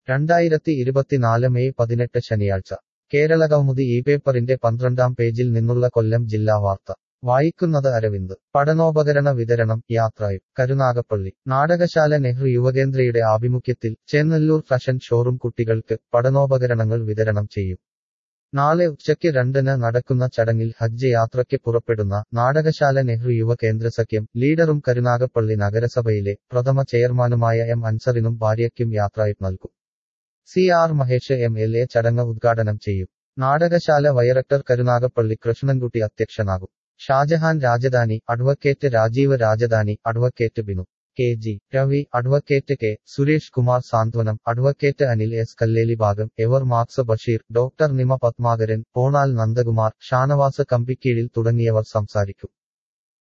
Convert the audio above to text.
രണ്ടായിരത്തി ഇരുപത്തിനാല് മെയ് പതിനെട്ട് ശനിയാഴ്ച കേരള കൗമുദി ഈ പേപ്പറിന്റെ പന്ത്രണ്ടാം പേജിൽ നിന്നുള്ള കൊല്ലം ജില്ലാ വാർത്ത വായിക്കുന്നത് അരവിന്ദ് പഠനോപകരണ വിതരണം യാത്രയും കരുനാഗപ്പള്ളി നാടകശാല നെഹ്റു യുവകേന്ദ്രയുടെ ആഭിമുഖ്യത്തിൽ ചെന്നല്ലൂർ ഫാഷൻ ഷോറൂം കുട്ടികൾക്ക് പഠനോപകരണങ്ങൾ വിതരണം ചെയ്യും നാളെ ഉച്ചയ്ക്ക് രണ്ടിന് നടക്കുന്ന ചടങ്ങിൽ ഹജ്ജ് യാത്രയ്ക്ക് പുറപ്പെടുന്ന നാടകശാല നെഹ്റു യുവ കേന്ദ്ര സഖ്യം ലീഡറും കരുനാഗപ്പള്ളി നഗരസഭയിലെ പ്രഥമ ചെയർമാനുമായ എം അൻസറിനും ഭാര്യയ്ക്കും യാത്രയും നൽകും C R Mahesh M L A ചടങ്ങ് ഉദ്ഘാടനം ചെയ്യും നാടകശാല വയറക്ടർ കരുനാഗപ്പള്ളി കൃഷ്ണൻകുട്ടി അധ്യക്ഷനാകും Shajahan Rajadhani advocate Rajeev Rajadhani advocate Binu K G Ravi advocate K Suresh Kumar സാന്ത്വനം അഡ്വക്കേറ്റ് അനിൽ എസ് കല്ലേലി ഭാഗം എവർ മാർക്സ് ബഷീർ ഡോക്ടർ നിമ പത്മാകരൻ പോണാൽ നന്ദകുമാർ ഷാനവാസ് കമ്പിക്കീഴിൽ തുടങ്ങിയവർ സംസാരിക്കും